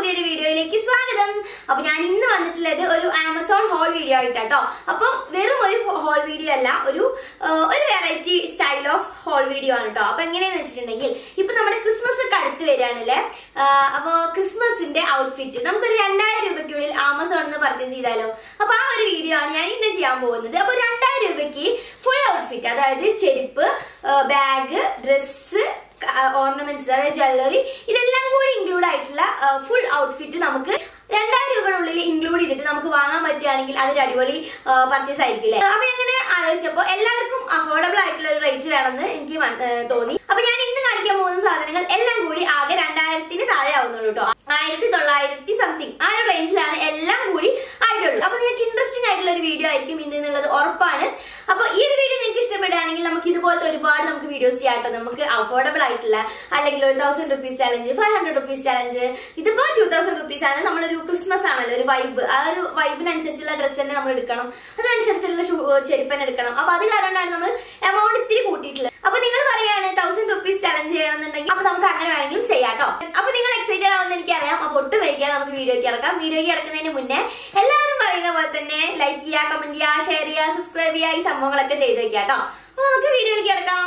പുതിയൊരു വീഡിയോയിലേക്ക് സ്വാഗതം അപ്പൊ ഞാൻ ഇന്ന് വന്നിട്ടുള്ളത് ഒരു ആമസോൺ ഹോൾ വീഡിയോ ആയിട്ടാട്ടോ അപ്പൊ വെറും ഒരു ഹോൾ വീഡിയോ അല്ല ഒരു ആ, ഒരു variety style of haul video ആണ് കേട്ടോ അപ്പൊ എങ്ങനെയാന്ന് വെച്ചിട്ടുണ്ടെങ്കിൽ ഇപ്പൊ നമ്മുടെ ക്രിസ്മസ് ഒക്കെ അടുത്ത് വരികയാണല്ലേ അപ്പൊ ക്രിസ്മസിന്റെ ഔട്ട്ഫിറ്റ് നമുക്കൊരു രണ്ടായിരം രൂപയ്ക്കുള്ളിൽ ആമസോണിൽ നിന്ന് പർച്ചേസ് ചെയ്താലോ അപ്പൊ ആ ഒരു വീഡിയോ ആണ് ഞാൻ ഇന്ന് ചെയ്യാൻ പോകുന്നത് അപ്പൊ രണ്ടായിരം രൂപയ്ക്ക് ഫുൾ ഔട്ട്ഫിറ്റ് അതായത് ചെരുപ്പ് ബാഗ് ഡ്രസ്സ് ഓർണമെന്റ്സ് അതായത് ജ്വല്ലറി ഇതെല്ലാം കൂടി ഇൻക്ലൂഡ് ആയിട്ടുള്ള ഫുൾ ഔട്ട്ഫിറ്റ് നമുക്ക് രണ്ടായിരം രൂപയുടെ ഇൻക്ലൂഡ് ചെയ്തിട്ട് നമുക്ക് വാങ്ങാൻ പറ്റുകയാണെങ്കിൽ അതൊരു അടിപൊളി പർച്ചേസ് ആയിരിക്കില്ലേ അപ്പൊ അങ്ങനെ ആലോചിച്ചപ്പോ എല്ലാവർക്കും അഫോർഡബിൾ ആയിട്ടുള്ള ഒരു റേറ്റ് വേണമെന്ന് എനിക്ക് മന- ഏഹ് തോന്നി അപ്പൊ ഞാൻ ഇന്ന് കാണിക്കാൻ പോകുന്ന സാധനങ്ങൾ എല്ലാം കൂടി ആകെ രണ്ടായിരത്തിന് താഴെ ആവുന്നുള്ളൂ കേട്ടോ ആയിരത്തി തൊള്ളായിരത്തി സംതിങ് ആ ഒരു റേഞ്ചിലാണ് എല്ലാം കൂടി ആയിട്ടുള്ളൂ അപ്പൊ നിങ്ങൾക്ക് ഇൻട്രസ്റ്റിംഗ് ആയിട്ടുള്ള ഒരു വീഡിയോ ആയിരിക്കും ഇന്ന് എന്നുള്ളത് ഉറപ്പാണ് അപ്പൊ ഈ ഒരു വീഡിയോ നിങ്ങൾക്ക് ഇഷ്ടപ്പെടുകയാണെങ്കിൽ നമുക്ക് ഇതുപോലത്തെ ഒരുപാട് നമുക്ക് വീഡിയോസ് ചെയ്യാം കേട്ടോ നമുക്ക് അഫോർഡബിൾ ആയിട്ടുള്ള അല്ലെങ്കിൽ ഒരു thousand rupees challenge five hundred rupees challenge ഇതിപ്പോ ടൂ തൗസൻഡ് റുപ്പീസ് ആണ് നമ്മളൊരു ക്രിസ്മസ് ആണല്ലോ ഒരു വൈബ് ആ ഒരു വൈബിനനുസരിച്ചുള്ള ഡ്രസ്സ് തന്നെ നമ്മൾ എടുക്കണം അതിനനുസരിച്ചുള്ള ഷൂ ചെരുപ്പൻ എടുക്കണം അപ്പൊ അത് കാരണമാണ് നമ്മൾ എമൗണ്ട് ഇത്തിരി കൂട്ടിയിട്ടുള്ളത് അപ്പൊ നിങ്ങൾ പറയാണ് തൗസൻഡ് റുപ്പീസ് ചലഞ്ച് ചെയ്യണമെന്നുണ്ടെങ്കിൽ അപ്പൊ നമുക്ക് അങ്ങനെ വേണമെങ്കിലും ചെയ്യാം കേട്ടോ അപ്പൊ നിങ്ങൾ എക്സൈറ്റഡ് ആവുമെന്ന് എനിക്കറിയാം അപ്പൊ ഒട്ടും വൈകിയാൽ നമുക്ക് വീഡിയോയ്ക്ക് ഇറക്കാം വീഡിയോയ്ക്ക് ഇറക്കുന്നതിന് മുന്നേ എല്ലാവരും പറയുന്ന പോലെ തന്നെ ലൈക്ക് ചെയ്യുക കമന്റ് ചെയ്യുക ഷെയർ ചെയ്യുക സബ്സ്ക്രൈബ് ചെയ്യുക ഈ സംഭവങ്ങളൊക്കെ ചെയ്ത് വെക്കാം കേട്ടോ അപ്പൊ നമുക്ക് വീഡിയോയിലേക്ക് ഇറക്കാം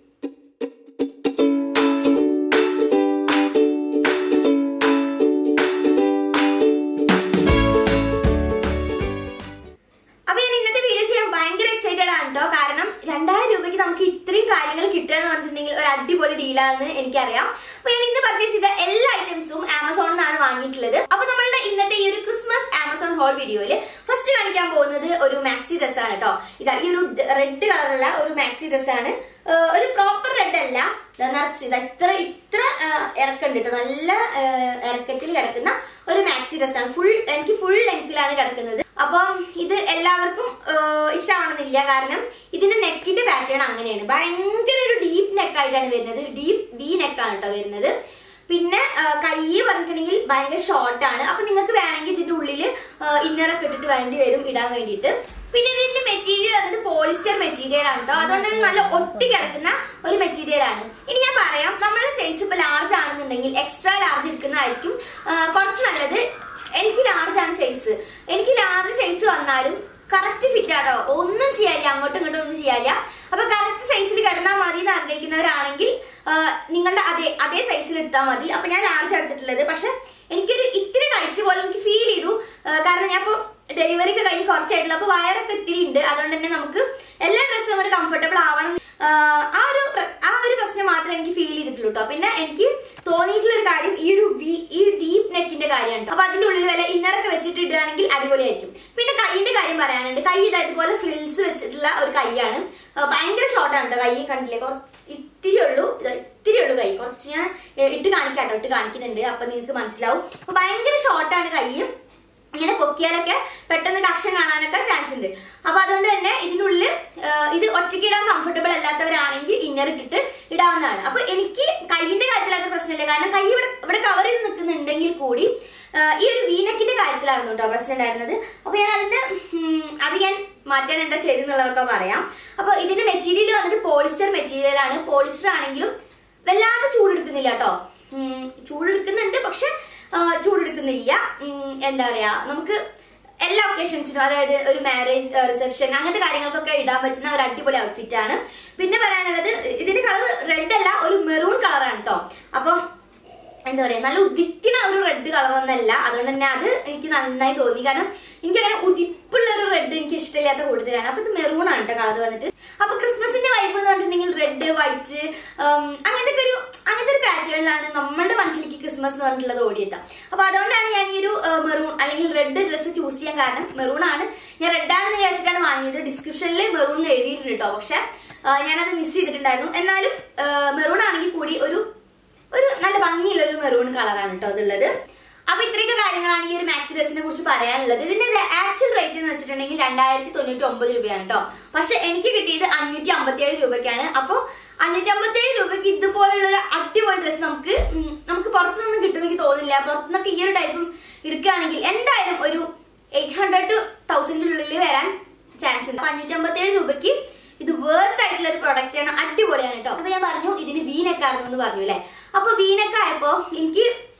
അപ്പൊ ഞാൻ ഇന്നത്തെ വീഡിയോ ചെയ്യാൻ ഭയങ്കര എക്സൈറ്റഡ് ആണ് കേട്ടോ കാരണം രണ്ടായിരം രൂപയ്ക്ക് നമുക്ക് ഇത്രയും കാര്യങ്ങൾ കിട്ടുക എന്ന് പറഞ്ഞിട്ടുണ്ടെങ്കിൽ ഒരു അടിപൊളി ഡീലാണെന്ന് എനിക്കറിയാം അപ്പൊ ഞാൻ ഇന്ന് പർച്ചേസ് ചെയ്ത എല്ലാ ഐറ്റംസും ആമസോണിൽ നിന്നാണ് വാങ്ങിയിട്ടുള്ളത് അപ്പൊ നമ്മളുടെ ഇന്നത്തെ ഈ ഒരു ക്രിസ്മസ് ആമസോൺ ഹോൾ വീഡിയോയില് ഫസ്റ്റ് കാണിക്കാൻ പോകുന്നത് ഒരു മാക്സി ഡ്രസ് ആണ് കേട്ടോ ഇതാ ഈ ഒരു റെഡ് കളറുള്ള ഒരു മാക്സി ഡ്രസ് ആണ് ഏഹ് ഒരു പ്രോപ്പർ റെഡ് അല്ല ദാ നിറച്ച് ഇതാ ഇത്ര ഇത്ര ഇറക്കുണ്ട് കേട്ടോ നല്ല ഏഹ് ഇറക്കത്തിൽ കിടക്കുന്ന ഒരു മാക്സി ഡ്രസ്സാണ് ഫുൾ എനിക്ക് ഫുൾ ലെങ്തിലാണ് കിടക്കുന്നത് അപ്പം ഇത് എല്ലാവർക്കും ഏഹ് ഇഷ്ടമാണെന്നില്ല കാരണം ഇതിന്റെ നെക്കിന്റെ പാറ്റേൺ അങ്ങനെയാണ് ഭയങ്കര ഒരു ഡീപ്പ് നെക്കായിട്ടാണ് വരുന്നത് ഡീപ്പ് വി നെക്കാണ് കേട്ടോ വരുന്നത് പിന്നെ ആ, കൈ പറഞ്ഞിട്ടുണ്ടെങ്കിൽ ഭയങ്കര ഷോർട്ട് ആണ് അപ്പൊ നിങ്ങൾക്ക് വേണമെങ്കിൽ ഇതിന്റെ ഉള്ളിൽ ഇന്നറൊക്കെ ഇട്ടിട്ട് വേണ്ടി വരും ഇടാൻ വേണ്ടിയിട്ട് പിന്നെ ഇതിന്റെ മെറ്റീരിയൽ വന്നിട്ട് പോളിസ്റ്റർ മെറ്റീരിയൽ ആണ് കേട്ടോ അതുകൊണ്ട് തന്നെ നല്ല ഒട്ടി കിടക്കുന്ന ഒരു മെറ്റീരിയൽ ആണ് ഇനി ഞാൻ പറയാം നമ്മുടെ സൈസ് ഇപ്പൊ ലാർജ് ആണെന്നുണ്ടെങ്കിൽ എക്സ്ട്രാ ലാർജ് എടുക്കുന്നതായിരിക്കും ആ, കുറച്ച് നല്ലത് എനിക്ക് ലാർജ് ആണ് സൈസ് എനിക്ക് ലാർജ് സൈസ് വന്നാലും കറക്റ്റ് ഫിറ്റ് ആട്ടോ ഒന്നും ചെയ്യാനില്ല അങ്ങോട്ടും ഇങ്ങോട്ടും ഒന്നും ചെയ്യാനില്ല അപ്പൊ കറക്റ്റ് സൈസിൽ കിടന്നാൽ മതി എന്ന് ആഗ്രഹിക്കുന്നവരാണെങ്കിൽ ആ, നിങ്ങളുടെ അതേ അതേ സൈസിൽ എടുത്താൽ മതി അപ്പൊ ഞാൻ ലാർജ് എടുത്തിട്ടുള്ളത് പക്ഷെ എനിക്കൊരു ഇത്തിരി ടൈറ്റ് പോലെ എനിക്ക് ഫീൽ ചെയ്തു ആ, കാരണം ഞാൻ ഇപ്പൊ ഡെലിവറിക്ക് കഴിഞ്ഞ് കുറച്ചായിട്ടുള്ളൂ അപ്പൊ വയറൊക്കെ ഇത്തിരി ഉണ്ട് അതുകൊണ്ട് തന്നെ നമുക്ക് എല്ലാ ഡ്രസ്സും നമ്മുടെ കംഫർട്ടബിൾ ആവണം എന്ന് ആ, ആ ഒരു പ്ര- ആ ഒരു പ്രശ്നം മാത്രമേ എനിക്ക് ഫീൽ ചെയ്തിട്ടുള്ളൂ കേട്ടോ പിന്നെ എനിക്ക് തോന്നിയിട്ടുള്ള ഒരു കാര്യം ഈ ഒരു വി ഈ ഡീപ്പ് നെക്കിന്റെ കാര്യമാണ് ട്ടോ. അപ്പൊ അതിന്റെ ഉള്ളിൽ വല്ല ഇന്നറൊക്കെ വെച്ചിട്ട് ഇടുകയാണെങ്കിൽ അടിപൊളിയായിരിക്കും പിന്നെ കൈയിന്റെ കാര്യം പറയാനുണ്ട് കൈ ഇതാ ഇതുപോലെ ഫ്രിൽസ് വെച്ചിട്ടുള്ള ഒരു കൈയാണ് ആ, ഭയങ്കര ഷോർട്ടാണ് കേട്ടോ കൈ കണ്ടില്ലേ കുറച്ച് ഇത്തിരി ഉള്ളൂ ഇതാ ഇത്തിരി ഉള്ളൂ കൈ കുറച്ച് ഞാൻ ഏ, ഇട്ട് കാണിക്കാം കേട്ടോ ഇട്ട് കാണിക്കുന്നുണ്ട് അപ്പൊ നിങ്ങൾക്ക് മനസ്സിലാവും അപ്പൊ ഭയങ്കര ഷോർട്ടാണ് കൈയും ഇങ്ങനെ പൊക്കിയാലൊക്കെ പെട്ടെന്ന് കക്ഷം കാണാനൊക്കെ ചാൻസ് ഉണ്ട് അപ്പൊ അതുകൊണ്ട് തന്നെ ഇതിനുള്ളിൽ ആ, ഇത് ഒറ്റയ്ക്ക് ഇടാൻ കംഫർട്ടബിൾ അല്ലാത്തവരാണെങ്കിൽ ഇന്നർ ഇട്ടിട്ട് ഇടാവുന്നതാണ് അപ്പൊ എനിക്ക് കൈയിന്റെ കാര്യത്തിൽ അത്ര പ്രശ്നമില്ല കാരണം കൈ ഇവിടെ ഇവിടെ കവർ ചെയ്ത് നിൽക്കുന്നുണ്ടെങ്കിൽ കൂടി ആ, ഈ ഒരു വീനക്കിന്റെ കാര്യത്തിലായിരുന്നു കേട്ടോ പ്രശ്നം ഉണ്ടായിരുന്നത് അപ്പൊ ഞാൻ അതിന്റെ ഉം, അത് ഞാൻ മാറ്റാൻ എന്താ ചെയ്തെന്നുള്ളതൊക്കെ പറയാം അപ്പൊ ഇതിന്റെ മെറ്റീരിയൽ വന്നിട്ട് പോളിസ്റ്റർ മെറ്റീരിയൽ ആണ് പോളിസ്റ്റർ ആണെങ്കിലും വല്ലാതെ ചൂടെടുക്കുന്നില്ല കേട്ടോ ഉം, ചൂടെടുക്കുന്നുണ്ട് പക്ഷെ ആ, ചൂടെടുക്കുന്നില്ല ഉം, എന്താ പറയാ നമുക്ക് എല്ലാ ഒക്കേഷൻസിനും അതായത് ഒരു മാരേജ് റിസപ്ഷൻ അങ്ങനത്തെ കാര്യങ്ങൾക്കൊക്കെ ഇടാൻ പറ്റുന്ന ഒരു അടിപൊളി ഔട്ട്ഫിറ്റ് ആണ് പിന്നെ പറയാനുള്ളത് ഇതിന്റെ കളർ റെഡ് അല്ല ഒരു മെറൂൺ കളറാണ് കേട്ടോ അപ്പം എന്താ പറയാ നല്ല ഉദിക്കണ ഒരു റെഡ് കളർ ഒന്നല്ല അതുകൊണ്ട് തന്നെ അത് എനിക്ക് നന്നായി തോന്നി കാരണം എനിക്ക് അങ്ങനെ ഉദിപ്പുള്ള ഒരു റെഡ് എനിക്ക് ഇഷ്ടമില്ലാത്ത കൂടുതലാണ് അപ്പൊ ഇത് മെറൂൺ ആണ് കേട്ടോ കളർ വന്നിട്ട് അപ്പൊ ക്രിസ്മസിന്റെ വൈബ് എന്ന് പറഞ്ഞിട്ടുണ്ടെങ്കിൽ റെഡ് വൈറ്റ് അങ്ങനത്തെ ഒക്കെ ഒരു അങ്ങനത്തെ ഒരു പാറ്റേണിലാണ് നമ്മളുടെ മനസ്സിലേക്ക് ക്രിസ്മസ് എന്ന് പറഞ്ഞിട്ടുള്ളത് ഓടിയെത്താം അപ്പൊ അതുകൊണ്ടാണ് ഞാൻ ഈ ഒരു മെറൂൺ അല്ലെങ്കിൽ റെഡ് ഡ്രസ്സ് ചൂസ് ചെയ്യാൻ കാരണം മെറൂൺ ആണ് ഞാൻ റെഡ് ആണെന്ന് വിചാരിച്ചിട്ടാണ് വാങ്ങിയത് ഡിസ്ക്രിപ്ഷനിൽ മെറൂൺ എന്ന് എഴുതിയിട്ടുണ്ട് കേട്ടോ പക്ഷെ ആ, ഞാനത് മിസ് ചെയ്തിട്ടുണ്ടായിരുന്നു എന്നാലും മെറൂൺ ആണെങ്കിൽ കൂടി ഒരു ഒരു നല്ല ഭംഗിയുള്ള ഒരു മെറൂൺ കളറാണ് കേട്ടോ അതുള്ളത് അപ്പൊ ഇത്രയൊക്കെ കാര്യങ്ങളാണ് ഈ ഒരു മാക്സി ഡ്രസ്സിനെ കുറിച്ച് പറയാനുള്ളത് ഇതിന്റെ ആക്ച്വൽ റേറ്റ് എന്ന് വെച്ചിട്ടുണ്ടെങ്കിൽ രണ്ടായിരത്തി തൊണ്ണൂറ്റി ഒമ്പത് രൂപയാണ് കേട്ടോ പക്ഷെ എനിക്ക് കിട്ടിയത് അഞ്ഞൂറ്റി അമ്പത്തി ഏഴ് രൂപയ്ക്കാണ് അപ്പൊ അഞ്ഞൂറ്റി അമ്പത്തി ഏഴ് രൂപയ്ക്ക് ഇതുപോലുള്ള ഒരു അടിപൊളി ഡ്രസ്സ് നമുക്ക് ഉം, നമുക്ക് പുറത്തുനിന്ന് കിട്ടുമെന്ന് എനിക്ക് തോന്നുന്നില്ല പുറത്തുനിന്നൊക്കെ ഈ ഒരു ടൈപ്പും എടുക്കുകയാണെങ്കിൽ എന്തായാലും ഒരു എയ്റ്റ് ഹൺഡ്രഡ് ടു തൗസൻഡിനുള്ളിൽ വരാൻ ചാൻസ് ഉണ്ട് അഞ്ഞൂറ്റി അമ്പത്തി ഏഴ് രൂപയ്ക്ക് ഇത് വേർത്ത് ആയിട്ടുള്ള ഒരു പ്രൊഡക്റ്റ് ആണ് അടിപൊളിയാണ് കേട്ടോ അപ്പൊ ഞാൻ പറഞ്ഞു ഇതിന് വീനക്കായിരുന്നു എന്ന് പറഞ്ഞു അല്ലെ അപ്പൊ വീനക്കായപ്പോ എനിക്ക് ദാ ഇപ്പൊ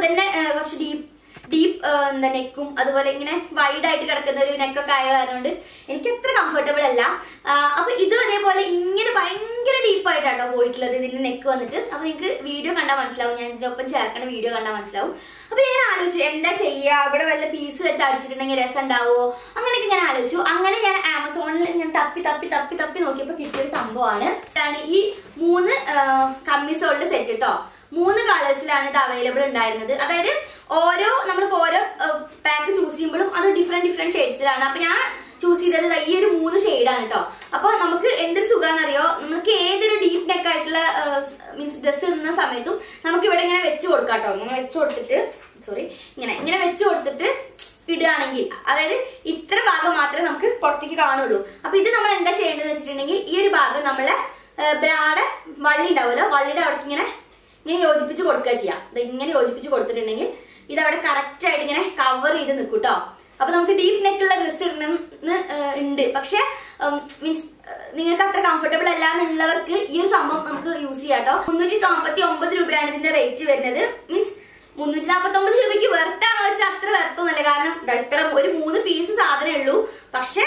തന്നെ ആ, കുറച്ച് ഡീപ്പ് ഡീപ്പ് എന്താ നെക്കും അതുപോലെ ഇങ്ങനെ വൈഡ് ആയിട്ട് കിടക്കുന്ന ഒരു നെക്കൊക്കെ ആയ കാരണം കൊണ്ട് എനിക്ക് അത്ര കംഫർട്ടബിൾ അല്ല ആ, അപ്പൊ ഇത് അതേപോലെ ഇങ്ങനെ ഭയങ്കര ഡീപ്പായിട്ടാട്ടോ പോയിട്ടുള്ളത് ഇതിന്റെ നെക്ക് വന്നിട്ട് അപ്പൊ നിങ്ങൾക്ക് വീഡിയോ കണ്ടാൽ മനസ്സിലാവും ഞാൻ ഇതിനൊപ്പം ചേർക്കണ വീഡിയോ കണ്ടാൽ മനസ്സിലാവും അപ്പൊ ഞാൻ ആലോചിച്ചു എന്താ ചെയ്യുക ഇവിടെ വല്ല പീസ് വെച്ച് അടിച്ചിട്ടുണ്ടെങ്കിൽ രസം ഉണ്ടാവുമോ അങ്ങനെയൊക്കെ ഞാൻ ആലോചിച്ചു അങ്ങനെ ഞാൻ ആമസോണിൽ ഞാൻ തപ്പി തപ്പി തപ്പി തപ്പി നോക്കിയപ്പോൾ കിട്ടിയ ഒരു സംഭവമാണ് ഇതാണ് ഈ മൂന്ന് കമ്മീസോളിന്റെ സെറ്റ് കേട്ടോ മൂന്ന് കളേഴ്സിലാണ് ഇത് അവൈലബിൾ ഉണ്ടായിരുന്നത് അതായത് ഓരോ നമ്മളിപ്പോ ഓരോ പാക്ക് ചൂസ് ചെയ്യുമ്പോഴും അത് ഡിഫറെന്റ് ഡിഫറെന്റ് ഷെയ്ഡ്സിലാണ് അപ്പൊ ഞാൻ ചൂസ് ചെയ്തത് ദാ ഈ ഒരു മൂന്ന് ഷെയ്ഡാണ് കേട്ടോ അപ്പൊ നമുക്ക് എന്തൊരു സുഖാന്നറിയോ നമുക്ക് ഏതൊരു ഡീപ്പ് നെക്ക് ആയിട്ടുള്ള മീൻസ് ഡ്രസ് ഇടുന്ന സമയത്തും നമുക്ക് ഇവിടെ ഇങ്ങനെ വെച്ച് കൊടുക്കാം കേട്ടോ ഇങ്ങനെ വെച്ച് കൊടുത്തിട്ട് സോറി ഇങ്ങനെ ഇങ്ങനെ വെച്ച് കൊടുത്തിട്ട് ഇടുകയാണെങ്കിൽ അതായത് ഇത്ര ഭാഗം മാത്രമേ നമുക്ക് പുറത്തേക്ക് കാണുള്ളൂ അപ്പൊ ഇത് നമ്മൾ എന്താ ചെയ്യേണ്ടതെന്ന് വെച്ചിട്ടുണ്ടെങ്കിൽ ഈ ഒരു ഭാഗം നമ്മളെ ബ്രാടെ വള്ളി ഉണ്ടാവുമല്ലോ വള്ളിയുടെ അവിടേക്ക് ഇങ്ങനെ ഇങ്ങനെ യോജിപ്പിച്ച് കൊടുക്കുക ചെയ്യാം ദാ ഇങ്ങനെ യോജിപ്പിച്ച് കൊടുത്തിട്ടുണ്ടെങ്കിൽ ഇത് അവിടെ കറക്റ്റ് ആയിട്ട് ഇങ്ങനെ കവർ ചെയ്ത് നിൽക്കും കേട്ടോ അപ്പൊ നമുക്ക് ഡീപ്പ് നെക്കുള്ള ഡ്രസ്സ് ഇടണമെന്ന് ഏഹ്, ഉണ്ട് പക്ഷെ മീൻസ് നിങ്ങൾക്ക് അത്ര കംഫർട്ടബിൾ അല്ല എന്നുള്ളവർക്ക് ഈ ഒരു സംഭവം നമുക്ക് യൂസ് ചെയ്യാം കേട്ടോ മുന്നൂറ്റി നാൽപ്പത്തി ഒമ്പത് രൂപയാണ് ഇതിന്റെ റേറ്റ് വരുന്നത് മീൻസ് മുന്നൂറ്റി നാൽപ്പത്തി ഒമ്പത് രൂപയ്ക്ക് വെറുത്താണോ വെച്ചാൽ അത്ര വെറുത്തൊന്നുമല്ല കാരണം ദാ ഇത്ര ഒരു മൂന്ന് പീസ് സാധനമേ ഉള്ളൂ പക്ഷെ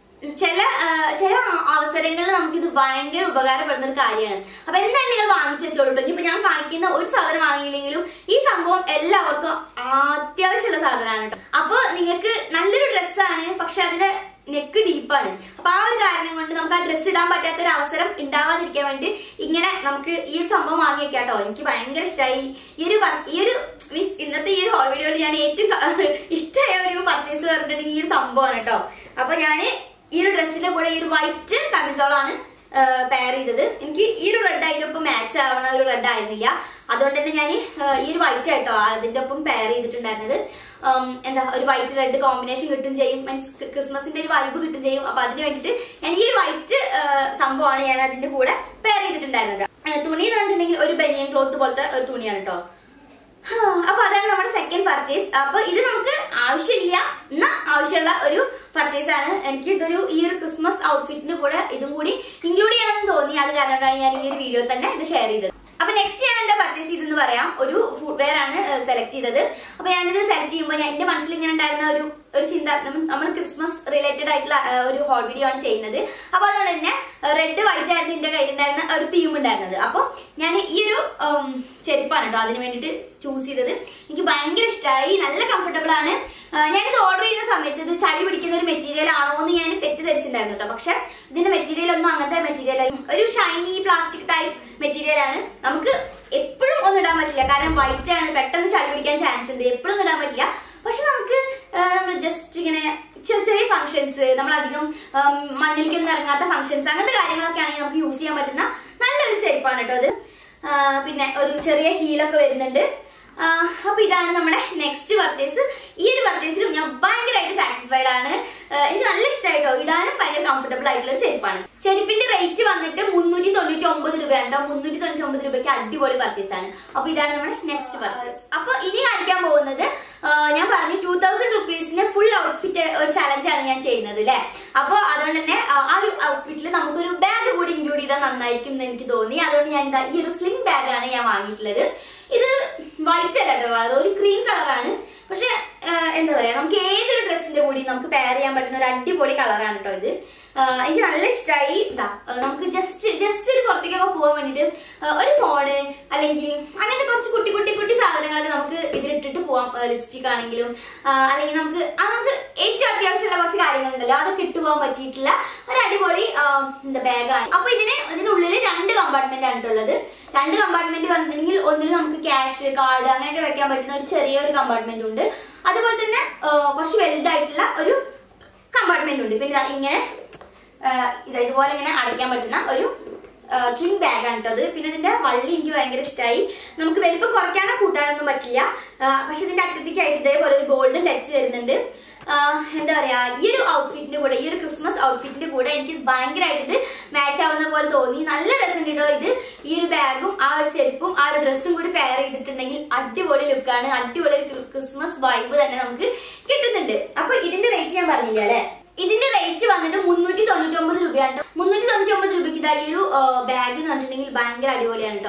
ചില ആ, ചില അവസരങ്ങളിൽ നമുക്കിത് ഭയങ്കര ഉപകാരപ്പെടുന്ന ഒരു കാര്യമാണ് അപ്പൊ എന്തായാലും നിങ്ങൾ വാങ്ങിച്ചു വെച്ചോളൂ കേട്ടോ ഇനിയിപ്പോ ഞാൻ കാണിക്കുന്ന ഒരു സാധനം വാങ്ങിയില്ലെങ്കിലും ഈ സംഭവം എല്ലാവർക്കും അത്യാവശ്യമുള്ള സാധനമാണ് കേട്ടോ അപ്പൊ നിങ്ങൾക്ക് നല്ലൊരു ഡ്രസ്സാണ് പക്ഷെ അതിന്റെ നെക്ക് ഡീപ്പാണ് അപ്പൊ ആ ഒരു കാരണം കൊണ്ട് നമുക്ക് ആ ഡ്രസ്സ് ഇടാൻ പറ്റാത്ത ഒരു അവസരം ഉണ്ടാവാതിരിക്കാൻ വേണ്ടി ഇങ്ങനെ നമുക്ക് ഈ ഒരു സംഭവം വാങ്ങി വെക്കാം കേട്ടോ എനിക്ക് ഭയങ്കര ഇഷ്ടമായി ഈ ഒരു വർ- ഈ ഒരു മീൻസ് ഇന്നത്തെ ഈ ഒരു ഹോൾ വീഡിയോയിൽ ഞാൻ ഏറ്റവും ക- ഇഷ്ടമായ ഒരു പർച്ചേസ് പറഞ്ഞിട്ടുണ്ടെങ്കിൽ ഈ ഒരു സംഭവമാണ് കേട്ടോ അപ്പൊ ഞാൻ ഈ ഒരു ഡ്രസ്സിന്റെ കൂടെ ഈ ഒരു വൈറ്റ് കമിസോളാണ് പെയർ ചെയ്തത് എനിക്ക് ഈ ഒരു റെഡ് അതിന്റെ ഒപ്പം മാച്ച് ആവണ ഒരു റെഡ് ആയിരുന്നില്ല അതുകൊണ്ട് തന്നെ ഞാൻ ഈ ഒരു വൈറ്റ് ആയിട്ടോ അതിന്റെ ഒപ്പം പെയർ ചെയ്തിട്ടുണ്ടായിരുന്നത് ഉം, എന്താ ഒരു വൈറ്റ് റെഡ് കോമ്പിനേഷൻ കിട്ടും ചെയ്യും മീൻസ് ക്രിസ്മസിന്റെ ഒരു വൈബ് കിട്ടും ചെയ്യും അപ്പൊ അതിന് വേണ്ടിയിട്ട് ഞാൻ ഈ ഒരു വൈറ്റ് സംഭവമാണ് ഞാൻ അതിന്റെ കൂടെ പെയർ ചെയ്തിട്ടുണ്ടായിരുന്നത് ഏഹ്, തുണി എന്ന് പറഞ്ഞിട്ടുണ്ടെങ്കിൽ ഒരു ബനിയൻ ക്ലോത്ത് പോലത്തെ ഒരു തുണിയാണ് കേട്ടോ ഹാ, അപ്പൊ അതാണ് നമ്മുടെ സെക്കൻഡ് പർച്ചേസ് അപ്പൊ ഇത് നമുക്ക് ആവശ്യമില്ല എന്നാ ആവശ്യമുള്ള ഒരു പർച്ചേസ് ആണ് എനിക്ക് ഇതൊരു ഈ ഒരു ക്രിസ്മസ് ഔട്ട്ഫിറ്റിന് കൂടെ ഇതും കൂടി ഇൻക്ലൂഡ് ചെയ്യണമെന്ന് തോന്നി അത് കാരണമാണ് ഞാൻ ഈ ഒരു വീഡിയോ തന്നെ ഇത് ഷെയർ ചെയ്തത് അപ്പൊ നെക്സ്റ്റ് ഞാൻ എന്താ പർച്ചേസ് ചെയ്തെന്ന് പറയാം ഒരു ഫുഡ് വെയർ ആണ് സെലക്ട് ചെയ്തത് അപ്പൊ ഞാനിത് സെലക്ട് ചെയ്യുമ്പോൾ ഞാൻ എന്റെ മനസ്സിൽ ഇങ്ങനെ ഉണ്ടായിരുന്ന ഒരു ഒരു ചിന്ത നമ്മൾ ക്രിസ്മസ് റിലേറ്റഡ് ആയിട്ടുള്ള ആ, ഒരു ഹോൾ വീഡിയോ ആണ് ചെയ്യുന്നത് അപ്പൊ അതുകൊണ്ട് തന്നെ റെഡ് വൈറ്റ് ആയിരുന്നു എന്റെ കയ്യിലുണ്ടായിരുന്ന ഒരു തീം ഉണ്ടായിരുന്നത് അപ്പൊ ഞാൻ ഈ ഒരു ഉം, ചെരുപ്പാണ് കേട്ടോ അതിന് വേണ്ടിയിട്ട് ചൂസ് ചെയ്തത് എനിക്ക് ഭയങ്കര ഇഷ്ടമായി നല്ല കംഫർട്ടബിൾ ആണ് ആ, ഞാനിത് ഓർഡർ ചെയ്യുന്ന സമയത്ത് ഇത് ചളി പിടിക്കുന്ന ഒരു മെറ്റീരിയൽ ആണോ എന്ന് ഞാൻ തെറ്റിദ്ധരിച്ചിട്ടുണ്ടായിരുന്നു കേട്ടോ പക്ഷെ ഇതിന്റെ മെറ്റീരിയൽ ഒന്നും അങ്ങനത്തെ മെറ്റീരിയൽ ഒരു ഷൈനി പ്ലാസ്റ്റിക് ടൈപ്പ് മെറ്റീരിയൽ ആണ് നമുക്ക് എപ്പോഴും ഒന്നും ഇടാൻ പറ്റില്ല കാരണം വൈറ്റ് ആണ് പെട്ടെന്ന് ചളി പിടിക്കാൻ ചാൻസ് ഉണ്ട് എപ്പോഴും ഒന്നും ഇടാൻ പറ്റില്ല പക്ഷെ നമുക്ക് നമ്മൾ ജസ്റ്റ് ഇങ്ങനെ ചെറിയ ചെറിയ ഫംഗ്ഷൻസ് നമ്മൾ അധികം മണ്ണിലേക്കൊന്നും ഇറങ്ങാത്ത ഫംഗ്ഷൻസ് അങ്ങനത്തെ കാര്യങ്ങളൊക്കെ ആണെങ്കിൽ നമുക്ക് യൂസ് ചെയ്യാൻ പറ്റുന്ന നല്ലൊരു ചെരുപ്പാണ് കേട്ടോ അത് ആ, പിന്നെ ഒരു ചെറിയ ഹീലൊക്കെ വരുന്നുണ്ട് ആ, അപ്പൊ ഇതാണ് നമ്മുടെ നെക്സ്റ്റ് പർച്ചേസ് ഈ ഒരു പർച്ചേസിലും ഞാൻ ഭയങ്കരമായിട്ട് സാറ്റിസ്ഫൈഡ് ആണ് ആ, എനിക്ക് നല്ല ഇഷ്ടമായിട്ടോ ഇടാനും ഭയങ്കര കംഫർട്ടബിൾ ആയിട്ടുള്ള ഒരു ചെരുപ്പാണ് ചെരുപ്പിന്റെ റേറ്റ് വന്നിട്ട് മുന്നൂറ്റി തൊണ്ണൂറ്റി ഒമ്പത് രൂപയാണ് കേട്ടോ മുന്നൂറ്റി തൊണ്ണൂറ്റി ഒമ്പത് രൂപയ്ക്ക് അടിപൊളി പർച്ചേസ് ആണ് അപ്പൊ ഇതാണ് നമ്മുടെ നെക്സ്റ്റ് പർച്ചേസ് അപ്പൊ ഇനി കാണിക്കാൻ പോകുന്നത് ആ, ഞാൻ പറഞ്ഞു ടൂ തൗസൻഡ് റുപ്പീസിന് ഫുൾ ഔട്ട്ഫിറ്റ് ഒരു ചലഞ്ച് ആണ് ഞാൻ ചെയ്യുന്നത് അല്ലേ അപ്പൊ അതുകൊണ്ട് തന്നെ ആ ആ ഒരു ഔട്ട്ഫിറ്റിൽ നമുക്കൊരു ബാഗ് കൂടി ഇൻക്ലൂഡ് ചെയ്താൽ നന്നായിരിക്കും എന്ന് എനിക്ക് തോന്നി അതുകൊണ്ട് ഞാൻ ഇതാ ഈ ഒരു സ്ലിം ബാഗ് ആണ് ഞാൻ വാങ്ങിയിട്ടുള്ളത് ഇത് വൈറ്റ് അല്ല കേട്ടോ കളർ ഒരു ക്രീം കളറാണ് പക്ഷെ എന്താ പറയാ നമുക്ക് ഏതൊരു ഡ്രസ്സിന്റെ കൂടി നമുക്ക് പെയർ ചെയ്യാൻ പറ്റുന്ന ഒരു അടിപൊളി കളറാണ് കേട്ടോ ഇത് ആ, എനിക്ക് നല്ല ഇഷ്ടമായി ഇതാ ആ, നമുക്ക് ജസ്റ്റ് ജസ്റ്റ് ഒരു പുറത്തേക്കൊക്കെ പോകാൻ വേണ്ടിയിട്ട് ആ, ഒരു ഫോണ് അല്ലെങ്കിൽ അങ്ങനത്തെ കുറച്ച് കുട്ടി കുട്ടി കുട്ടി സാധനങ്ങളൊക്കെ നമുക്ക് ഇതിലിട്ടിട്ട് പോവാം ലിപ്സ്റ്റിക് ആണെങ്കിലും ആ, അല്ലെങ്കിൽ നമുക്ക് ആ, നമുക്ക് ഏറ്റവും അത്യാവശ്യമുള്ള കുറച്ച് കാര്യങ്ങളുണ്ടല്ലോ അതൊക്കെ ഇട്ട് പോകാൻ പറ്റിയിട്ടുള്ള ഒരു അടിപൊളി ആ, എന്താ ബാഗാണ് അപ്പൊ ഇതിന് ഇതിനുള്ളിൽ രണ്ട് കമ്പാർട്ട്മെന്റ് ആണ് ഉള്ളത് രണ്ട് കമ്പാർട്ട്മെന്റ് പറഞ്ഞിട്ടുണ്ടെങ്കിൽ ഒന്നിൽ നമുക്ക് ക്യാഷ് കാർഡ് അങ്ങനെയൊക്കെ വെക്കാൻ പറ്റുന്ന ഒരു ചെറിയൊരു കമ്പാർട്ട്മെന്റ് ഉണ്ട് അതുപോലെ തന്നെ ആ, കുറച്ച് വലുതായിട്ടുള്ള ഒരു കമ്പാർട്ട്മെന്റ് ഉണ്ട് പിന്നെ ദാ ഇങ്ങനെ ആ, ഇതാ ഇതുപോലെ ഇങ്ങനെ അടയ്ക്കാൻ പറ്റുന്ന ഒരു സ്ലിം ബാഗ് ആണ് കേട്ടോ അത് പിന്നെ ഇതിന്റെ വള്ളി എനിക്ക് ഭയങ്കര ഇഷ്ടമായി നമുക്ക് വലിപ്പം കുറയ്ക്കാനോ കൂട്ടാനൊന്നും പറ്റില്ല ആ, പക്ഷെ ഇതിന്റെ അറ്റത്തേക്കായിട്ട് ഇതേപോലെ ഒരു ഗോൾഡൻ ടച്ച് വരുന്നുണ്ട് ആ, എന്താ പറയാ ഈ ഒരു ഔട്ട്ഫിറ്റിന്റെ കൂടെ ഈ ഒരു ക്രിസ്മസ് ഔട്ട്ഫിറ്റിന്റെ കൂടെ എനിക്ക് ഭയങ്കരമായിട്ട് ഇത് മാച്ച് ആവുന്ന പോലെ തോന്നി നല്ല രസം കേട്ടോ ഇത് ഈ ഒരു ബാഗും ആ ഒരു ചെരുപ്പും ആ ഒരു ഡ്രസ്സും കൂടി പെയർ ചെയ്തിട്ടുണ്ടെങ്കിൽ അടിപൊളി ലുക്കാണ് അടിപൊളി ഒരു ക്രിസ്മസ് വൈബ് തന്നെ നമുക്ക് കിട്ടുന്നുണ്ട് അപ്പൊ ഇതിന്റെ റേറ്റ് ഞാൻ പറഞ്ഞില്ല അല്ലെ ഇതിന്റെ റേറ്റ് വന്നിട്ട് മുന്നൂറ്റി തൊണ്ണൂറ്റി ഒമ്പത് രൂപയാണ് മുന്നൂറ്റി തൊണ്ണൂറ്റി ഒമ്പത് രൂപയ്ക്ക് ഇതാ ഈ ഒരു ബാഗ് എന്ന് പറഞ്ഞിട്ടുണ്ടെങ്കിൽ ഭയങ്കര അടിപൊളിയാണ് കേട്ടോ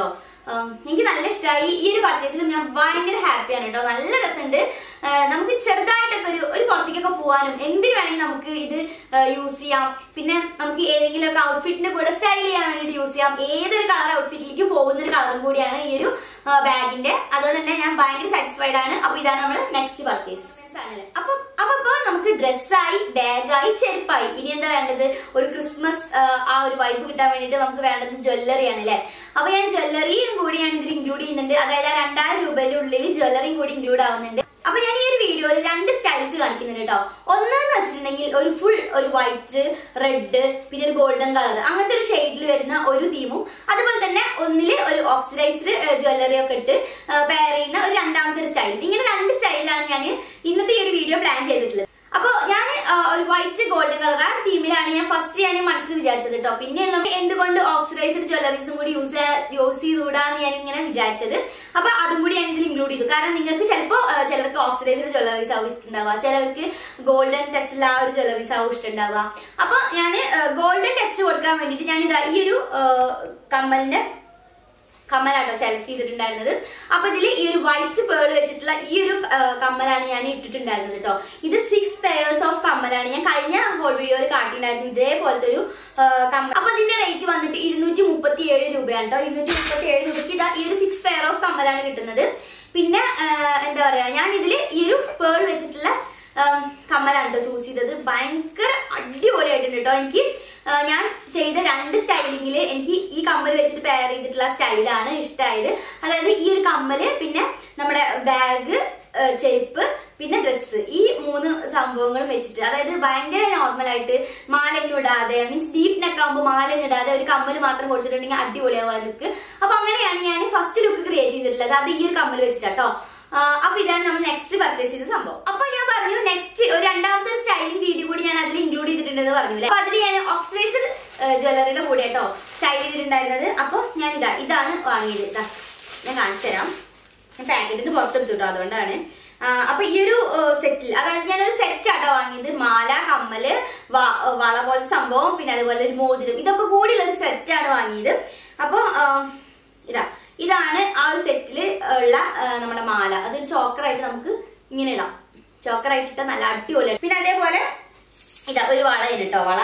ഉം, എനിക്ക് നല്ല ഇഷ്ടമായി ഈ ഒരു പർച്ചേസിലും ഞാൻ ഭയങ്കര ഹാപ്പിയാണ് കേട്ടോ നല്ല രസമുണ്ട് ആ, നമുക്ക് ചെറുതായിട്ടൊക്കെ ഒരു ഒരു പുറത്തേക്കൊക്കെ പോകാനും എന്തിനു വേണമെങ്കിൽ നമുക്ക് ഇത് യൂസ് ചെയ്യാം പിന്നെ നമുക്ക് ഏതെങ്കിലും ഒക്കെ ഔട്ട്ഫിറ്റിന്റെ കൂടെ സ്റ്റൈൽ ചെയ്യാൻ വേണ്ടിയിട്ട് യൂസ് ചെയ്യാം ഏതൊരു കളർ ഔട്ട്ഫിറ്റിലേക്ക് പോകുന്ന ഒരു കളറും കൂടിയാണ് ഈ ഒരു ബാഗിന്റെ അതുകൊണ്ട് തന്നെ ഞാൻ ഭയങ്കര സാറ്റിസ്ഫൈഡ് ആണ് അപ്പൊ ഇതാണ് നമ്മൾ നെക്സ്റ്റ് പർച്ചേസ് ആണല്ലേ അപ്പൊ അപ്പൊ ഇപ്പൊ നമുക്ക് ഡ്രസ്സായി ബാഗായി ചെരുപ്പായി ഇനി എന്താ വേണ്ടത് ഒരു ക്രിസ്മസ് ആ, ആ ഒരു വൈബ് കിട്ടാൻ വേണ്ടിട്ട് നമുക്ക് വേണ്ടത് ജ്വല്ലറി ആണ് അല്ലേ അപ്പൊ ഞാൻ ജ്വല്ലറിയും കൂടി ഞാൻ ഇതിൽ ഇൻക്ലൂഡ് ചെയ്യുന്നുണ്ട് അതായത് ആ രണ്ടായിരം രൂപയുടെ ഉള്ളിൽ ജ്വല്ലറിയും കൂടി ഇൻക്ലൂഡ് ആവുന്നുണ്ട് അപ്പൊ ഞാൻ ഈ ഒരു വീഡിയോയിൽ രണ്ട് സ്റ്റൈൽസ് കാണിക്കുന്നുണ്ട് കേട്ടോ ഒന്നെന്ന് വെച്ചിട്ടുണ്ടെങ്കിൽ ഒരു ഫുൾ ഒരു വൈറ്റ് റെഡ് പിന്നെ ഒരു ഗോൾഡൻ കളർ അങ്ങനത്തെ ഒരു ഷെയ്ഡിൽ വരുന്ന ഒരു തീമും അതുപോലെ തന്നെ ഒന്നില് ഒരു ഓക്സിഡൈസ്ഡ് ജ്വല്ലറി ഒക്കെ ഇട്ട് പെയർ ചെയ്യുന്ന ഒരു രണ്ടാമത്തെ ഒരു സ്റ്റൈൽ ഇങ്ങനെ രണ്ട് സ്റ്റൈലിലാണ് ഞാൻ ഇന്നത്തെ ഈ ഒരു വീഡിയോ പ്ലാൻ ചെയ്തിട്ടുള്ളത് അപ്പൊ ഞാൻ ഒരു വൈറ്റ് ഗോൾഡൻ കളർ ആ തീമിലാണ് ഞാൻ ഫസ്റ്റ് ഞാൻ മനസ്സിൽ വിചാരിച്ചത് കേട്ടോ പിന്നെയാണ് നമുക്ക് എന്തുകൊണ്ട് ഓക്സിഡൈസ്ഡ് ജ്വല്ലറീസും കൂടി യൂസ് യൂസ് ചെയ്തുകൂടാന്ന് ഞാൻ ഇങ്ങനെ വിചാരിച്ചത് അപ്പൊ അതും കൂടി ഞാൻ ഇതിൽ ഇൻക്ലൂഡ് ചെയ്തു കാരണം നിങ്ങൾക്ക് ചിലപ്പോൾ ചിലർക്ക് ഓക്സിഡൈസ്ഡ് ജ്വല്ലറീസ് ആവും ഇഷ്ടമുണ്ടാവുക ചിലർക്ക് ഗോൾഡൻ ടച്ചുള്ള ആ ഒരു ജ്വല്ലറീസ് ആവും ഇഷ്ടമുണ്ടാവുക അപ്പൊ ഞാൻ ഗോൾഡൻ ടച്ച് കൊടുക്കാൻ വേണ്ടിയിട്ട് ഞാൻ ഇതാ ഈ ഒരു ആ, കമ്മലിന്റെ കമ്മലാട്ടോ സെലക്ട് ചെയ്തിട്ടുണ്ടായിരുന്നത് അപ്പൊ ഇതിൽ ഈ ഒരു വൈറ്റ് പേൾ വെച്ചിട്ടുള്ള ഈ ഒരു ആ, കമ്മലാണ് ഞാൻ ഇട്ടിട്ടുണ്ടായിരുന്നത് കേട്ടോ ഇത് സിക്സ് പെയേഴ്സ് ഓഫ് കമ്മലാണ് ഞാൻ കഴിഞ്ഞ ഹോൾ വീഡിയോയിൽ കാട്ടിയിട്ടുണ്ടായിരുന്നു ഇതേപോലത്തെ ഒരു ആ, കമ്മൽ അപ്പൊ ഇതിന്റെ റേറ്റ് വന്നിട്ട് ഇരുന്നൂറ്റി മുപ്പത്തി ഏഴ് രൂപയാണ് കേട്ടോ ഇരുന്നൂറ്റി മുപ്പത്തി ഏഴ് രൂപയ്ക്ക് ഇതാ ഈ ഒരു സിക്സ് പെയർ ഓഫ് കമ്മലാണ് കിട്ടുന്നത് പിന്നെ ആ, എന്താ പറയാ ഞാൻ ഇതിൽ ഈ ഒരു പേൾ വെച്ചിട്ടുള്ള ഉം, കമ്മലാണ് കേട്ടോ ചൂസ് ചെയ്തത് ഭയങ്കര അടിപൊളിയായിട്ടുണ്ട് കേട്ടോ എനിക്ക് ആ, ഞാൻ ചെയ്ത രണ്ട് സ്റ്റൈലിങ്ങിൽ എനിക്ക് ഈ കമ്മൽ വെച്ചിട്ട് പെയർ ചെയ്തിട്ടുള്ള സ്റ്റൈലാണ് ഇഷ്ടമായത് അതായത് ഈ ഒരു കമ്മല് പിന്നെ നമ്മുടെ ബാഗ് ചെരുപ്പ് പിന്നെ ഡ്രസ്സ് ഈ മൂന്ന് സംഭവങ്ങളും വെച്ചിട്ട് അതായത് ഭയങ്കര നോർമലായിട്ട് മാലയൊന്നും ഇടാതെ മീൻസ് ഡീപ്പ് നെക്ക് ആകുമ്പോൾ മാലയൊന്നും ഇടാതെ ഒരു കമ്മല് മാത്രം കൊടുത്തിട്ടുണ്ടെങ്കിൽ അടിപൊളിയാവും ആ ലുക്ക് അപ്പൊ അങ്ങനെയാണ് ഞാൻ ഫസ്റ്റ് ലുക്ക് ക്രിയേറ്റ് ചെയ്തിട്ടുള്ളത് അത് ഈ ഒരു കമ്മൽ വെച്ചിട്ടാട്ടോ അപ്പൊ ഇതാണ് നമ്മൾ നെക്സ്റ്റ് പർച്ചേസ് ചെയ്ത സംഭവം അപ്പൊ ഞാൻ പറഞ്ഞു നെക്സ്റ്റ് ഒരു രണ്ടാമത്തെ സ്റ്റൈലിംഗ് രീതി കൂടി ഞാൻ അതിൽ ഇൻക്ലൂഡ് ചെയ്തിട്ടുണ്ടെന്ന് പറഞ്ഞു അല്ലേ അപ്പൊ അതിൽ ഞാൻ ഓക്സിഡൈസ്ഡ് ജ്വല്ലറിയുടെ കൂടെ കേട്ടോ സ്റ്റൈൽ ചെയ്തിട്ടുണ്ടായിരുന്നത് അപ്പൊ ഞാൻ ഇതാ ഇതാണ് വാങ്ങിയത് ഇതാ ഞാൻ കാണിച്ചു തരാം ഞാൻ പാക്കറ്റിൽ നിന്ന് പുറത്തെടുത്തു കേട്ടോ അതുകൊണ്ടാണ് ആ, അപ്പൊ ഈ ഒരു സെറ്റിൽ അതായത് ഞാനൊരു സെറ്റ് ആട്ടോ വാങ്ങിയത് മാല കമ്മല് വ- വള പോലത്തെ സംഭവം പിന്നെ അതുപോലെ ഒരു മോതിരം ഇതൊക്കെ കൂടിയുള്ള ഒരു സെറ്റാണ് വാങ്ങിയത് അപ്പൊ ആ, ഇതാ ഇതാണ് ആ ഒരു സെറ്റിൽ ഉള്ള ആ, നമ്മുടെ മാല അതൊരു ചോക്കറായിട്ട് നമുക്ക് ഇങ്ങനെ ഇടാം ചോക്കറായിട്ട് ഇട്ടാൽ നല്ല അടിപൊളിയാണ് പിന്നെ അതേപോലെ ഇതാ ഒരു വളയാണ് കേട്ടോ വള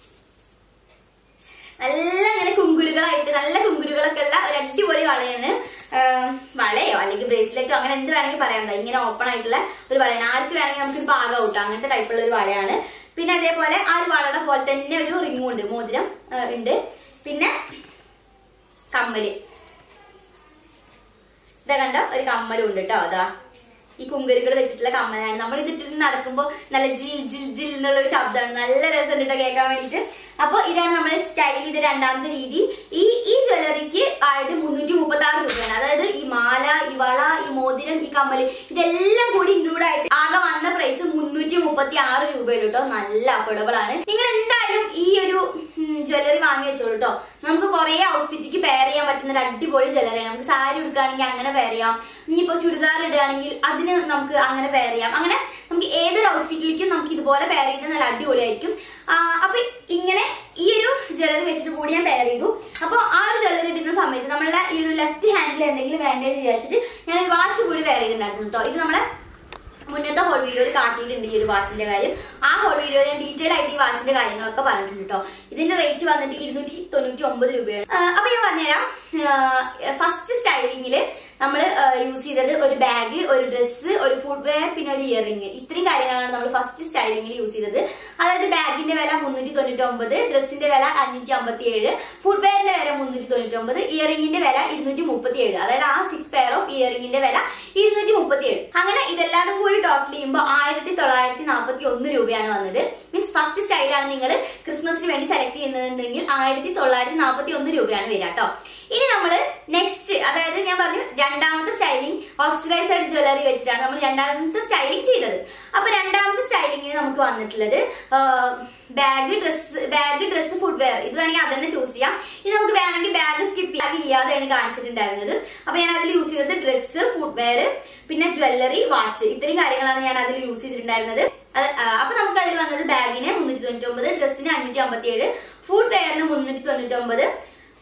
നല്ല ഇങ്ങനെ കുങ്കുരുകളായിട്ട് നല്ല കുങ്കുരുകളൊക്കെ ഉള്ള ഒരു അടിപൊളി വളയാണ് ആം, വളയോ അല്ലെങ്കിൽ ബ്രേസ്ലെറ്റോ അങ്ങനെ എന്ത് വേണമെങ്കിൽ പറയാം ദാ ഇങ്ങനെ ഓപ്പൺ ആയിട്ടുള്ള ഒരു വളയാണ് ആർക്ക് വേണമെങ്കിൽ നമുക്ക് ഒരു പാകം ഔട്ടോ അങ്ങനത്തെ ടൈപ്പുള്ള ഒരു വളയാണ് പിന്നെ അതേപോലെ ആ ഒരു വളയുടെ പോലെ തന്നെ ഒരു റിങ്ങും ഉണ്ട് മോതിരം ആ, ഉണ്ട് പിന്നെ കമ്മല് ഇതാ കണ്ടോ ഒരു കമ്മലും ഉണ്ട് കേട്ടോ അതാ ഈ കുങ്കരികൾ വെച്ചിട്ടുള്ള കമ്മലാണ് നമ്മൾ ഇതിട്ടിട്ട് നടക്കുമ്പോൾ നല്ല ജിൽ ജിൽ ജിൽ എന്നുള്ള ഒരു ശബ്ദമാണ് നല്ല രസം കേട്ടോ കേൾക്കാൻ വേണ്ടിയിട്ട് അപ്പൊ ഇതാണ് നമ്മൾ സ്റ്റൈൽ ചെയ്ത രണ്ടാമത്തെ രീതി ഈ ഈ ജ്വല്ലറിക്ക് ആയത് മുന്നൂറ്റി മുപ്പത്തി ആറ് രൂപയാണ് അതായത് ഈ മാല ഈ വള ഈ മോതിരം ഈ കമ്മല് ഇതെല്ലാം കൂടി ഇൻക്ലൂഡ് ആയിട്ട് ആകെ വന്ന പ്രൈസ് മുന്നൂറ്റി മുപ്പത്തി ആറ് രൂപയുള്ളൂ കേട്ടോ നല്ല അഫോർഡബിൾ ആണ് നിങ്ങൾ എന്തായാലും ഈ ഒരു ജ്വല്ലറി വാങ്ങി വെച്ചോളൂ കേട്ടോ നമുക്ക് കുറെ ഔട്ട്ഫിറ്റിക്ക് പെയർ ചെയ്യാൻ പറ്റുന്ന ഒരു അടിപൊളി ജ്വല്ലറിയാണ് നമുക്ക് സാരി എടുക്കുകയാണെങ്കിൽ അങ്ങനെ പെയർ ചെയ്യാം ഇനിയിപ്പോ ചുരിദാർ ഇടുകയാണെങ്കിൽ അതിന് നമുക്ക് അങ്ങനെ പെയർ ചെയ്യാം അങ്ങനെ നമുക്ക് ഏതൊരു ഔട്ട്ഫിറ്റിലേക്കും നമുക്ക് ഇതുപോലെ പെയർ ചെയ്ത് നല്ല അടിപൊളിയായിരിക്കും ആ, അപ്പൊ ഇങ്ങനെ ഈ ഒരു ജ്വല്ലറി വെച്ചിട്ട് കൂടി ഞാൻ പെയർ ചെയ്തു അപ്പോൾ ആ ഒരു ജ്വല്ലറി ഇടുന്ന സമയത്ത് നമ്മളെ ഈ ഒരു ലെഫ്റ്റ് ഹാൻഡിൽ എന്തെങ്കിലും വേണ്ടതെന്ന് വിചാരിച്ചിട്ട് ഞാൻ ഒരു വാച്ച് കൂടി പെയർ ചെയ്തിട്ടുണ്ടായിരുന്നു കേട്ടോ ഇത് നമ്മളെ മുന്നത്തെ ഹോൾ വീഡിയോയിൽ കാട്ടിയിട്ടുണ്ട് ഈ ഒരു വാച്ചിന്റെ കാര്യം ആ ഹോൾ വീഡിയോയിൽ ഞാൻ ഡീറ്റെയിൽ ആയിട്ട് ഈ വാച്ചിന്റെ കാര്യങ്ങളൊക്കെ പറഞ്ഞിട്ടുണ്ട് കേട്ടോ ഇതിന്റെ റേറ്റ് വന്നിട്ട് ഇരുന്നൂറ്റി തൊണ്ണൂറ്റി ഒമ്പത് രൂപയാണ് ആ, അപ്പൊ ഞാൻ പറഞ്ഞുതരാം ഫസ്റ്റ് സ്റ്റൈലിങ്ങിൽ നമ്മൾ യൂസ് ചെയ്തത് ഒരു ബാഗ് ഒരു ഡ്രസ്സ് ഒരു ഫുഡ് വെയർ പിന്നെ ഒരു ഇയറിംഗ് ഇത്രയും കാര്യങ്ങളാണ് നമ്മൾ ഫസ്റ്റ് സ്റ്റൈലിങ്ങിൽ യൂസ് ചെയ്തത് അതായത് ബാഗിന്റെ വില മുന്നൂറ്റി തൊണ്ണൂറ്റി ഒമ്പത് ഡ്രസ്സിന്റെ വില അഞ്ഞൂറ്റി അമ്പത്തി ഏഴ് ഫുഡ് വെയറിന്റെ വില മുന്നൂറ്റി തൊണ്ണൂറ്റി ഒമ്പത് ഇയറിംഗിന്റെ വില ഇരുന്നൂറ്റി മുപ്പത്തി ഏഴ് അതായത് ആ സിക്സ് പെയർ ഓഫ് ഇയറിംഗിന്റെ വില ഇരുന്നൂറ്റി മുപ്പത്തി ഏഴ് അങ്ങനെ ഇതെല്ലാം കൂടി ടോട്ടൽ ചെയ്യുമ്പോൾ ആയിരത്തി തൊള്ളായിരത്തി നാൽപ്പത്തി ഒന്ന് രൂപയാണ് വന്നത് മീൻസ് ഫസ്റ്റ് സ്റ്റൈലാണ് നിങ്ങൾ ക്രിസ്മസിന് വേണ്ടി സെലക്ട് ചെയ്യുന്നതെന്നുണ്ടെങ്കിൽ ആയിരത്തി തൊള്ളായിരത്തി നാൽപ്പത്തി ഒന്ന് രൂപയാണ് വരിക കേട്ടോ ഇനി നമ്മൾ നെക്സ്റ്റ് അതായത് ഞാൻ പറഞ്ഞു രണ്ടാമത്തെ സ്റ്റൈലിംഗ് ഓക്സിഡൈസഡ് ജ്വല്ലറി വെച്ചിട്ടാണ് നമ്മൾ രണ്ടാമത്തെ സ്റ്റൈലിംഗ് ചെയ്തത് അപ്പൊ രണ്ടാമത്തെ സ്റ്റൈലിംഗിന് നമുക്ക് വന്നിട്ടുള്ളത് bag dress bag dress footwear ഇത് വേണമെങ്കിൽ അതന്നെ ചൂസ് ചെയ്യാം ഇത് നമുക്ക് വേണമെങ്കിൽ ബാഗ് സ്കിപ്പ് ചെയ്യാൻ ഇല്ലാതെയാണ് കാണിച്ചിട്ടുണ്ടായിരുന്നത് അപ്പൊ ഞാൻ അതിൽ യൂസ് ചെയ്തത് ഡ്രസ്സ് ഫുഡ് വെയർ പിന്നെ ജ്വല്ലറി വാച്ച് ഇത്രയും കാര്യങ്ങളാണ് ഞാൻ അതിൽ യൂസ് ചെയ്തിട്ടുണ്ടായിരുന്നത് അത് ആ, അപ്പൊ നമുക്ക് അതിൽ വന്നത് ബാഗിന് മുന്നൂറ്റി തൊണ്ണൂറ്റി ഒമ്പത് ഡ്രസ്സിന് അഞ്ഞൂറ്റി അമ്പത്തി ഏഴ് ഫുഡ് വെയറിന് മുന്നൂറ്റി തൊണ്ണൂറ്റി ഒമ്പത്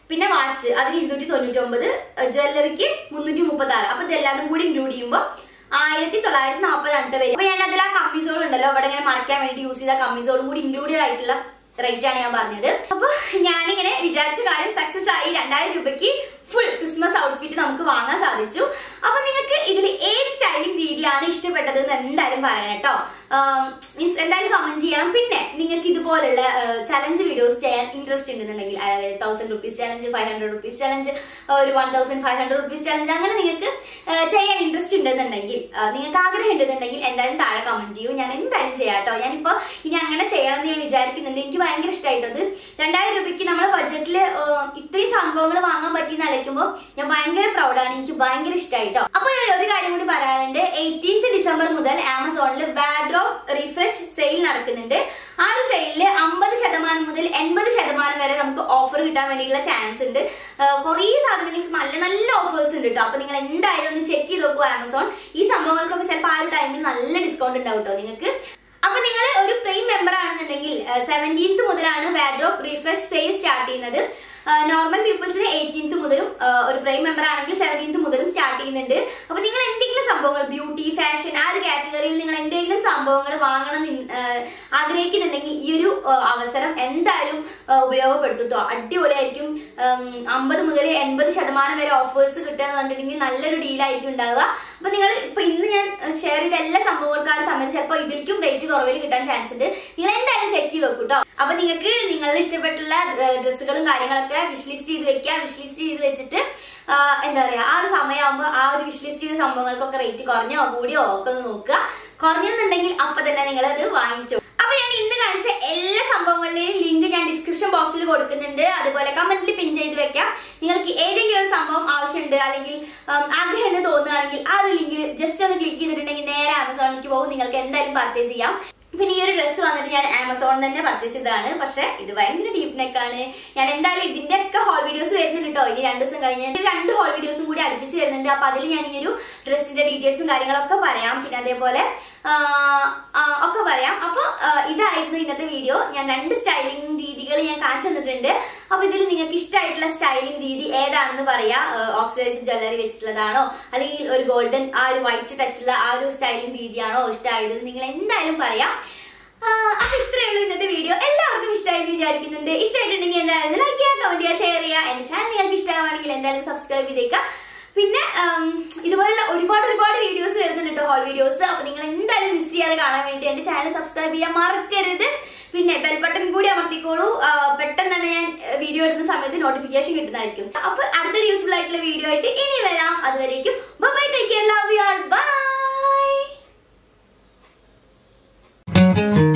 പിന്നെ വാച്ച് അതിന് ഇരുന്നൂറ്റി തൊണ്ണൂറ്റി ഒമ്പത് ജ്വല്ലറിക്ക് മുന്നൂറ്റി മുപ്പത്തി ആറ് അപ്പൊ ഇതെല്ലാം കൂടി ഇൻക്ലൂഡ് ചെയ്യുമ്പോൾ ആയിരത്തി തൊള്ളായിരത്തി നാൽപ്പതാണ് ട്ടോ വരും അപ്പൊ ഞാൻ അതിൽ ആ കമ്മിസോൾ ഉണ്ടല്ലോ അവിടെ ഇങ്ങനെ മറക്കാൻ വേണ്ടി യൂസ് ചെയ്ത കമ്മിസോളും കൂടി ഇൻക്ലൂഡ് ആയിട്ടുള്ള റേറ്റ് ആണ് ഞാൻ പറഞ്ഞത് അപ്പൊ ഞാനിങ്ങനെ വിചാരിച്ച കാര്യം സക്സസ് ആയി രണ്ടായിരം രൂപയ്ക്ക് ഫുൾ ക്രിസ്മസ് ഔട്ട്ഫിറ്റ് നമുക്ക് വാങ്ങാൻ സാധിച്ചു അപ്പൊ നിങ്ങൾക്ക് ഇതിൽ ഏത് സ്റ്റൈലിംഗ് രീതിയാണ് ഇഷ്ടപ്പെട്ടത് എന്ന് എന്തായാലും പറയണം കേട്ടോ മീൻസ് എന്തായാലും കമന്റ് ചെയ്യണം പിന്നെ നിങ്ങൾക്ക് ഇതുപോലുള്ള ചലഞ്ച് വീഡിയോസ് ചെയ്യാൻ ഇൻട്രസ്റ്റ് ഉണ്ടെന്നുണ്ടെങ്കിൽ അതായത് thousand rupees challenge five hundred rupees challenge ഒരു one thousand five hundred rupees challenge അങ്ങനെ നിങ്ങൾക്ക് ആ, ചെയ്യാൻ ഇൻട്രസ്റ്റ് ഉണ്ടെന്നുണ്ടെങ്കിൽ ആ, നിങ്ങൾക്ക് ആഗ്രഹം ഉണ്ടെന്നുണ്ടെങ്കിൽ എന്തായാലും താഴെ കമന്റ് ചെയ്യൂ ഞാൻ എന്തായാലും ചെയ്യാം കേട്ടോ ഞാനിപ്പോ ഇനി അങ്ങനെ ചെയ്യണം എന്ന് ഞാൻ വിചാരിക്കുന്നുണ്ട് എനിക്ക് ഭയങ്കര ഇഷ്ടമായിട്ടത് രണ്ടായിരം രൂപയ്ക്ക് നമ്മുടെ ബഡ്ജറ്റിൽ ഇത്രയും സംഭവങ്ങൾ വാങ്ങാൻ പറ്റിയെന്ന് ആലോചിക്കുമ്പോൾ ഞാൻ ഭയങ്കര പ്രൗഡാണ് എനിക്ക് ഭയങ്കര ഇഷ്ടമായിട്ടോ അപ്പൊ ഞാൻ ഒരു കാര്യം കൂടി പറയാനുണ്ട് എയ്റ്റീൻത്ത് ഡിസംബർ മുതൽ ആമസോണിൽ വാഡ്രോ റിഫ്രഷ് സെയിൽ നടക്കുന്നുണ്ട് ആ ഒരു സെയിലിൽ അമ്പത് ശതമാനം മുതൽ എൺപത് ശതമാനം വരെ നമുക്ക് ഓഫർ കിട്ടാൻ വേണ്ടിയിട്ടുള്ള ചാൻസ് ഉണ്ട് കുറേ സാധനങ്ങൾക്ക് നല്ല നല്ല ഓഫേഴ്സ് ഉണ്ട് കേട്ടോ അപ്പൊ നിങ്ങൾ എന്തായാലും ഒന്ന് ചെക്ക് ചെയ്ത് നോക്കൂ ആമസോൺ ഈ സംഭവങ്ങൾക്കൊക്കെ ചിലപ്പോൾ ആ ഒരു ടൈമിൽ നല്ല ഡിസ്കൗണ്ട് ഉണ്ടാവും കേട്ടോ നിങ്ങൾക്ക് അപ്പൊ നിങ്ങൾ ഒരു പ്രീം മെമ്പർ ആണെന്നുണ്ടെങ്കിൽ സെവൻറ്റീൻത്ത് മുതലാണ് വാഡ്രോപ്പ് റീഫ്രഷ് സെയിൽ സ്റ്റാർട്ട് ചെയ്യുന്നത് നോർമൽ പീപ്പിൾസിന് എയ്റ്റീൻത്ത് മുതലും ആ, ഒരു പ്രൈം മെമ്പർ ആണെങ്കിൽ സെവൻറ്റീൻത്ത് മുതലും സ്റ്റാർട്ട് ചെയ്യുന്നുണ്ട് അപ്പൊ നിങ്ങൾ എന്തെങ്കിലും സംഭവങ്ങൾ ബ്യൂട്ടി ഫാഷൻ ആ ഒരു കാറ്റഗറിയിൽ നിങ്ങൾ എന്തെങ്കിലും സംഭവങ്ങൾ വാങ്ങണം എന്ന് ഇൻ- ആ, ആഗ്രഹിക്കുന്നുണ്ടെങ്കിൽ ഈ ഒരു ആ, അവസരം എന്തായാലും ആ, ഉപയോഗപ്പെടുത്തും കേട്ടോ അടിപൊളിയായിരിക്കും അമ്പത് മുതൽ എൺപത് ശതമാനം വരെ ഓഫേഴ്സ് കിട്ടുക എന്ന് പറഞ്ഞിട്ടുണ്ടെങ്കിൽ നല്ലൊരു ഡീലായിരിക്കും ഉണ്ടാവുക അപ്പൊ നിങ്ങൾ ഇപ്പൊ ഇന്ന് ഞാൻ ഷെയർ ചെയ്ത എല്ലാ സംഭവങ്ങൾക്കാരുടെ സമയത്ത് ചിലപ്പോൾ ഇതിലേക്കും റേറ്റ് കുറവിൽ കിട്ടാൻ ചാൻസ് ഉണ്ട് നിങ്ങൾ എന്തായാലും ചെക്ക് ചെയ്ത് നോക്കൂ കേട്ടോ അപ്പൊ നിങ്ങൾക്ക് നിങ്ങളുടെ ഇഷ്ടപ്പെട്ടുള്ള ഡ്രസ്സുകളും കാര്യങ്ങളൊക്കെ വിഷ് ലിസ്റ്റ് ചെയ്ത് വെക്കുക വിഷ് ലിസ്റ്റ് ചെയ്ത് വെച്ചിട്ട് ആ, എന്താ പറയാ ആ ഒരു സമയമാകുമ്പോൾ ആ ഒരു വിഷ് ലിസ്റ്റ് ചെയ്ത സംഭവങ്ങൾക്കൊക്കെ റേറ്റ് കുറഞ്ഞോ കൂടിയോ ഒക്കെ ഒന്ന് നോക്കുക കുറഞ്ഞെന്നുണ്ടെങ്കിൽ അപ്പൊ തന്നെ നിങ്ങൾ അത് വാങ്ങിച്ചു അപ്പൊ ഞാൻ ഇന്ന് കാണിച്ച എല്ലാ സംഭവങ്ങളുടെയും ലിങ്ക് ഞാൻ ഡിസ്ക്രിപ്ഷൻ ബോക്സിൽ കൊടുക്കുന്നുണ്ട് അതുപോലെ കമന്റിൽ പിൻ ചെയ്ത് വെക്കാം നിങ്ങൾക്ക് ഏതെങ്കിലും ഒരു സംഭവം ആവശ്യമുണ്ട് അല്ലെങ്കിൽ ഉം, ആഗ്രഹമുണ്ട് തോന്നുകയാണെങ്കിൽ ആ ഒരു ലിങ്കിൽ ജസ്റ്റ് ഒന്ന് ക്ലിക്ക് ചെയ്തിട്ടുണ്ടെങ്കിൽ നേരെ ആമസോണിലേക്ക് പോകും നിങ്ങൾക്ക് എന്തായാലും പർച്ചേസ് ചെയ്യാം പിന്നെ ഈ ഒരു ഡ്രസ്സ് വന്നിട്ട് ഞാൻ ആമസോണിൽ തന്നെ പർച്ചേസ് ചെയ്തതാണ് പക്ഷെ ഇത് ഭയങ്കര ഡീപ്പ് നെക്ക് ആണ് ഞാൻ എന്തായാലും ഇതിന്റെ ഒക്കെ ഹോൾ വീഡിയോസ് വരുന്നുണ്ട് കേട്ടോ ഇനി രണ്ട് ദിവസം കഴിഞ്ഞ് ഇനി രണ്ട് ഹോൾ വീഡിയോസും കൂടി അടുപ്പിച്ച് വരുന്നുണ്ട് അപ്പൊ അതിൽ ഞാൻ ഈ ഒരു ഡ്രസ്സിന്റെ ഡീറ്റെയിൽസും കാര്യങ്ങളൊക്കെ പറയാം പിന്നെ അതേപോലെ ആ, ആ, ഒക്കെ പറയാം അപ്പൊ ആ, ഇതായിരുന്നു ഇന്നത്തെ വീഡിയോ ഞാൻ രണ്ട് സ്റ്റൈലിംഗ് രീതികൾ ഞാൻ കാണിച്ചു തന്നിട്ടുണ്ട് അപ്പൊ ഇതിൽ നിങ്ങൾക്ക് ഇഷ്ടമായിട്ടുള്ള സ്റ്റൈലിംഗ് രീതി ഏതാണെന്ന് പറയാ ഓക്സിഡൈസ് ജ്വല്ലറി വെച്ചിട്ടുള്ളതാണോ അല്ലെങ്കിൽ ഒരു ഗോൾഡൻ ആ ഒരു വൈറ്റ് ടച്ചുള്ള ആ ഒരു സ്റ്റൈലിംഗ് രീതിയാണോ ഇഷ്ടമായത് നിങ്ങൾ എന്തായാലും പറയാം ആ, അപ്പൊ ഇത്രയേ ഉള്ളൂ ഇന്നത്തെ വീഡിയോ എല്ലാവർക്കും ഇഷ്ടമായെന്ന് വിചാരിക്കുന്നുണ്ട് ഇഷ്ടമായിട്ടുണ്ടെങ്കിൽ എന്തായാലും ലൈക്ക് ചെയ്യുക കമന്റ് ചെയ്യുക ഷെയർ ചെയ്യുക എന്റെ ചാനൽ നിങ്ങൾക്ക് ഇഷ്ടമാണെങ്കിൽ എന്തായാലും സബ്സ്ക്രൈബ് ചെയ്തേക്കുക പിന്നെ ഉം, ഇതുപോലുള്ള ഒരുപാട് ഒരുപാട് വീഡിയോസ് വരുന്നുണ്ട് കേട്ടോ ഹോൾ വീഡിയോസ് അപ്പൊ നിങ്ങൾ എന്തായാലും മിസ് ചെയ്യാതെ കാണാൻ വേണ്ടി എന്റെ ചാനൽ സബ്സ്ക്രൈബ് ചെയ്യാൻ മറക്കരുത് പിന്നെ ബെൽ ബട്ടൺ കൂടി അമർത്തിക്കോളൂ ആ, പെട്ടെന്ന് തന്നെ ഞാൻ വീഡിയോ ഇടുന്ന സമയത്ത് നോട്ടിഫിക്കേഷൻ കിട്ടുന്നതായിരിക്കും അപ്പൊ അടുത്തൊരു യൂസ്ഫുൾ ആയിട്ടുള്ള വീഡിയോ ആയിട്ട് ഇനി വരാം അതുവരേക്കും bye take care love you all by